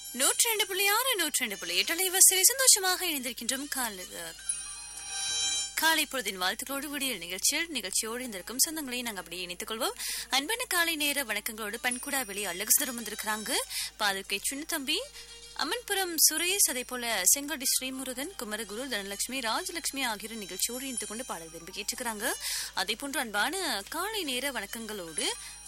நூற்றி ரெண்டு புள்ளி ஆறு நூற்றி ரெண்டு புள்ளி எட்டு அலைவரிசையில் சந்தோஷமாக இணைந்திருக்கின்றோம் காலை காலை பொழுதின் வாழ்த்துக்களோடு விடியல் நிகழ்ச்சியில் நிகழ்ச்சியோடு இருந்திருக்கும் சொந்தங்களை நாங்கள் அப்படியே இணைத்துக் கொள்வோம் அன்பான காலை நேர வணக்கங்களோடு பண்குடா வெளி அழகு சுந்தரம் வந்திருக்கிறாங்க பாதுகை சின்னத்தம்பி அம்மன்புரம் சுரேஷ் அதே போல செங்கோடி ஸ்ரீமுருகன் குமரகுரு தனலட்சுமி ராஜலட்சுமி ஆகியோர் நிகழ்ச்சியோடு இணைத்து கொண்டு பாடல் விரும்பி கேட்டுக்கிறாங்க அதே போன்று அன்பான காலை நேர வணக்கங்களோடு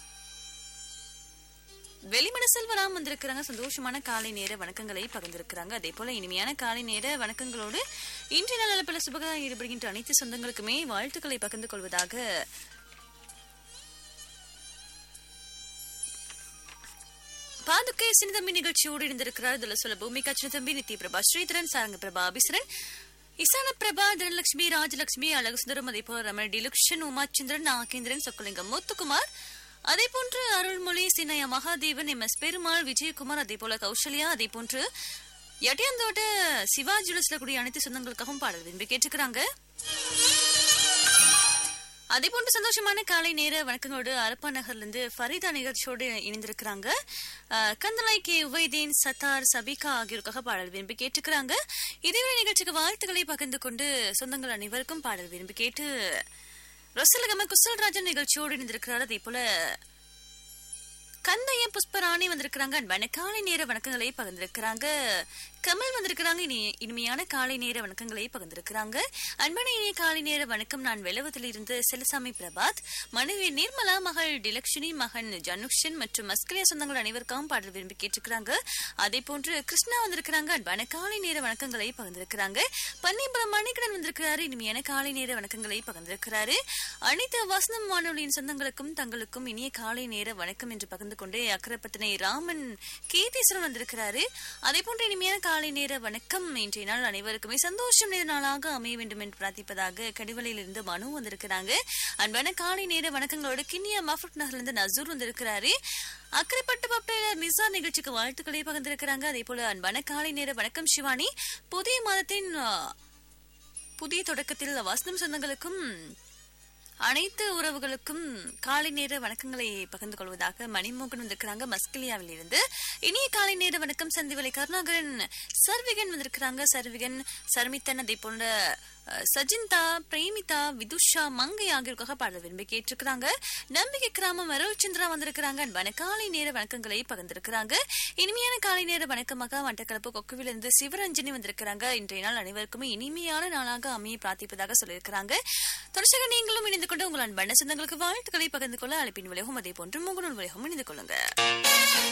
வெளிமன செல்வராம் வந்திருக்கிறாங்க சந்தோஷமான காலை நேர வணக்கங்களை பகிர்ந்திருக்கிறாங்க அதே போல இனிமையான காலை நேர வணக்கங்களோடு இன்றைய நாளில் பல சுபகாரம் ஈடுபடுகின்ற அனைத்து சொந்தங்களுக்குமே வாழ்த்துக்களை பகிர்ந்து கொள்வதாக பாதுகை சின்னதம்பி நிகழ்ச்சியோடு இருந்திருக்கிறார் இதுல சொல்ல பூமிகா சின்னதம்பி நித்ய பிரபா ஸ்ரீதரன் சாரங்க பிரபா அபிசரன் இசான பிரபா தனலட்சுமி ராஜலட்சுமி அழகு சுந்தரம் அதே போல ரமண டிலுக்ஷன் உமாச்சந்திரன் நாகேந்திரன் சொக்கலிங்கம் முத்துக்குமார் அதே போன்று அருள்மொழி சின்னையா மகாதேவன் எம் எஸ் பெருமாள் விஜயகுமார் அதே போல கௌசல்யா அதே போன்று எட்டியாந்தோட்ட சிவா ஜுவல்ஸ்ல கூடிய அனைத்து சொந்தங்களுக்காகவும் பாடல் விரும்பி கேட்டுக்கிறாங்க அதே போன்று சந்தோஷமான காலை நேர வணக்கங்களோடு அரப்பா நகர்ல இருந்து ஃபரிதா நிகழ்ச்சியோடு இணைந்திருக்கிறாங்க அஹ், கந்தலாய் கே உவைதீன் சத்தார் சபிகா ஆகியோருக்காக பாடல் விரும்பி கேட்டுக்கிறாங்க இதேவேளை நிகழ்ச்சிக்கு வாழ்த்துக்களை பகிர்ந்து கொண்டு சொந்தங்கள் அனைவருக்கும் பாடல் விரும்பி கேட்டு ரசலகம குசல்ராஜன் நிகழ்ச்சியோடு இணைந்திருக்கிறார் அதே போல கந்தைய புஷ்பராணி வந்திருக்கிறாங்க அன்பான காலை நேர வணக்கங்களை பகிர்ந்திருக்கிறாங்க கமல் வந்திருக்கிறாங்க இனி இனிமையான காலை நேர வணக்கங்களை பகிர்ந்திருக்கிறாங்க அன்பான இனிய காலை நேர வணக்கம் நான் வெள்ளவத்தில் இருந்து செல்லசாமி பிரபாத் மனைவி நிர்மலா மகள் டிலக்ஷினி மகன் ஜனுக்ஷன் மற்றும் மஸ்கலியா சொந்தங்கள் அனைவருக்காகவும் பாடல் விரும்பி கேட்டிருக்கிறாங்க அதே போன்று கிருஷ்ணா வந்திருக்கிறாங்க அன்பான காலை நேர வணக்கங்களை பகிர்ந்திருக்கிறாங்க பன்னிபுரம் மணிகடன் வந்திருக்கிறாரு இனிமையான காலை நேர வணக்கங்களை பகிர்ந்திருக்கிறாரு அனைத்து வசனம் வானொலியின் சொந்தங்களுக்கும் தங்களுக்கும் இனிய காலை நேர வணக்கம் என்று பகிர்ந்து கொண்டு அக்கரப்பத்தினை ராமன் கீர்த்தீஸ்வரன் வந்திருக்கிறாரு அதே போன்று இனிமையான காலை நேர வணக்கம் இன்றைய நாள் அனைவருக்குமே சந்தோஷம் நிறைந்த நாளாக அமைய வேண்டும் என்று பிரார்த்திப்பதாக கடிவலையிலிருந்து மனு வந்திருக்கிறாங்க அன்பான காலை நேர வணக்கங்களோடு கிண்ணியா மஃபுட் நகர்லேருந்து நசூர் வந்திருக்கிறாரு அக்கரைப்பட்டு பப்பையில நிசா நிகழ்ச்சிக்கு வாழ்த்துக்களை பகிர்ந்திருக்கிறாங்க அதே போல அன்பான காலை நேர வணக்கம் சிவானி புதிய மாதத்தின் ஆ, புதிய தொடக்கத்தில் வசனம் சொந்தங்களுக்கும் அனைத்து உறவுகளுக்கும் காலை நேர வணக்கங்களை பகிர்ந்து கொள்வதாக மணிமோகன் வந்திருக்கிறாங்க மஸ்கிலியாவில் இருந்து இனிய காலை நேர வணக்கம் சந்திவலை கருணாகரன் சர்விகன் வந்திருக்கிறாங்க சர்விகன் சர்மித்தன் அதே போன்ற அஹ், சஜிந்தா பிரேமிதா விதுஷா மங்கை ஆகியோருக்காக பாடல் விரும்பி கேட்டிருக்கிறாங்க நம்பிக்கை கிராமம் அருள் சந்திரா வந்திருக்கிறாங்க அன்பான காலை நேர வணக்கங்களை பகிர்ந்திருக்கிறாங்க இனிமையான காலை நேர வணக்கமாக மட்டக்களப்பு கொக்குவிலிருந்து சிவரஞ்சனி வந்திருக்கிறாங்க இன்றைய நாள் அனைவருக்குமே இனிமையான நாளாக அமைய பிரார்த்திப்பதாக சொல்லியிருக்கிறாங்க தொடர்ச்சியாக நீங்களும் இணைந்து கொண்டு உங்கள் அன்பான சொந்தங்களுக்கு வாழ்த்துக்களை பகிர்ந்து கொள்ள அழைப்பின் விலையும் அதே போன்று முகநூல் விலையும் இணைந்து கொள்ளுங்க